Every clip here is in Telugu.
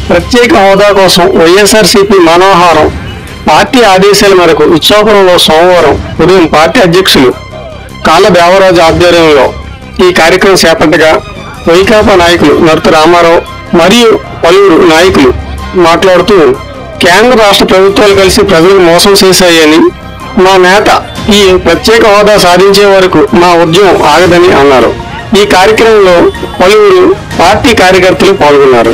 ప్రత్యేక హోదా కోసం వైఎస్ఆర్సీపీ మనోహారం పార్టీ ఆదేశాల మేరకు ఇచ్చాపురంలో సోమవారం ఉదయం పార్టీ అధ్యక్షులు కాళ్ళ దేవరాజు ఆధ్వర్యంలో ఈ కార్యక్రమం చేపట్టగా వైకాపా నాయకులు నర్త రామారావు మరియు పలువురు నాయకులు మాట్లాడుతూ కేంద్ర రాష్ట్ర ప్రభుత్వాలు కలిసి ప్రజలకు మోసం చేశాయని మా నేత ఈ ప్రత్యేక హోదా సాధించే వరకు మా ఉద్యమం ఆగదని అన్నారు ఈ కార్యక్రమంలో పలువురు పార్టీ కార్యకర్తలు పాల్గొన్నారు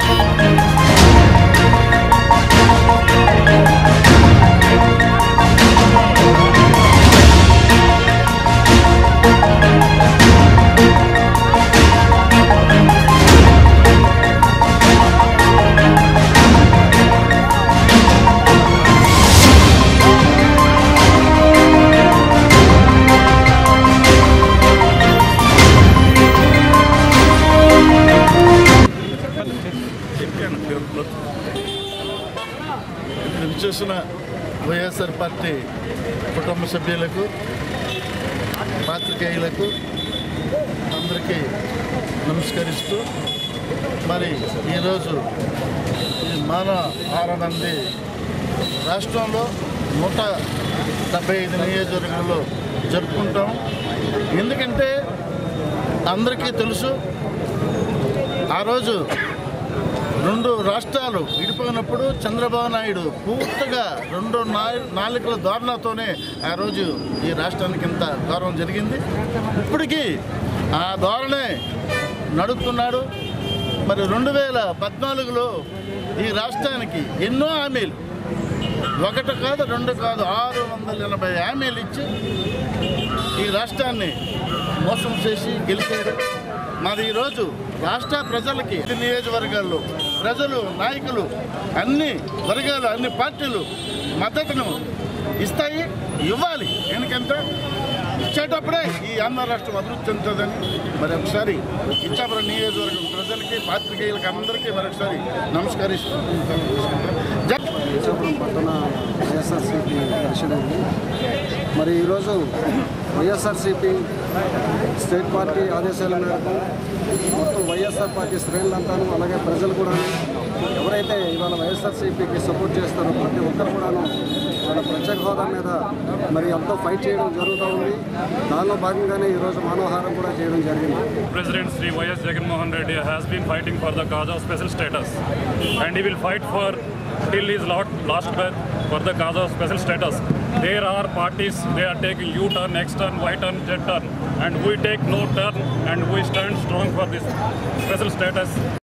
ఇక్కడ విచ్చేసిన వైఎస్ఆర్ పార్టీ కుటుంబ సభ్యులకు పాత్రికేయులకు అందరికీ నమస్కరిస్తూ మరి ఈరోజు ఈ మానవ ఆరు మంది రాష్ట్రంలో నూట డెబ్బై ఐదు నియోజకవర్గంలో జరుపుకుంటాం ఎందుకంటే అందరికీ తెలుసు ఆ రోజు రెండు రాష్ట్రాలు విడిపోయినప్పుడు చంద్రబాబు నాయుడు పూర్తిగా రెండు నాయ- నాలుకల ధోరణతోనే ఆ రోజు ఈ రాష్ట్రానికి ఇంత గౌరవం జరిగింది ఇప్పటికీ ఆ ధోరణే నడుపుతున్నాడు మరి రెండు వేల పద్నాలుగులో ఈ రాష్ట్రానికి ఎన్నో హామీలు ఒకటి కాదు రెండు కాదు ఆరు వందల ఎనభై హామీలు ఇచ్చి ఈ రాష్ట్రాన్ని మోసం చేసి గెలిచారు మరి ఈరోజు రాష్ట్ర ప్రజలకి ఈ నియోజకవర్గాల్లో ప్రజలు నాయకులు అన్ని వర్గాలు అన్ని పార్టీలు మద్దతును ఇస్తాయి ఇవ్వాలి ఎందుకంటే ఇచ్చేటప్పుడే ఈ ఆంధ్ర రాష్ట్రం అభివృద్ధి చెందుతుందని మరి ఒకసారి ఇచ్చాపురం నియోజకవర్గం ప్రజలకి పాత్రికేయులకి అందరికీ మరొకసారి నమస్కరిస్తున్నాను జై ఇచ్చాపురం పట్టణ వైఎస్ఆర్సీపీ ప్రెసిడెంట్ మరి ఈరోజు వైఎస్ఆర్సీపీ స్టేట్ పార్టీ ఆదేశాల మేరకు మొత్తం వైఎస్ఆర్ పార్టీ శ్రేణులంతాను అలాగే ప్రజలు కూడా ఎవరైతే ఇవాళ వైఎస్ఆర్సీపీకి సపోర్ట్ చేస్తారో ప్రతి ఒక్కరు కూడాను వాళ్ళ ప్రత్యేక హోదా మీద మరి ఎంతో ఫైట్ చేయడం జరుగుతూ ఉంది దానిలో భాగంగానే ఈరోజు మానవహారం కూడా చేయడం జరిగింది President Sri Y.S. Jagannath Reddy has been fighting for the cause of special status and he will fight for till his lot, last breath for the cause of special status. There are parties, they are taking U-turn, X-turn, Y-turn, Z-turn and we take no turn and we stand strong for this special status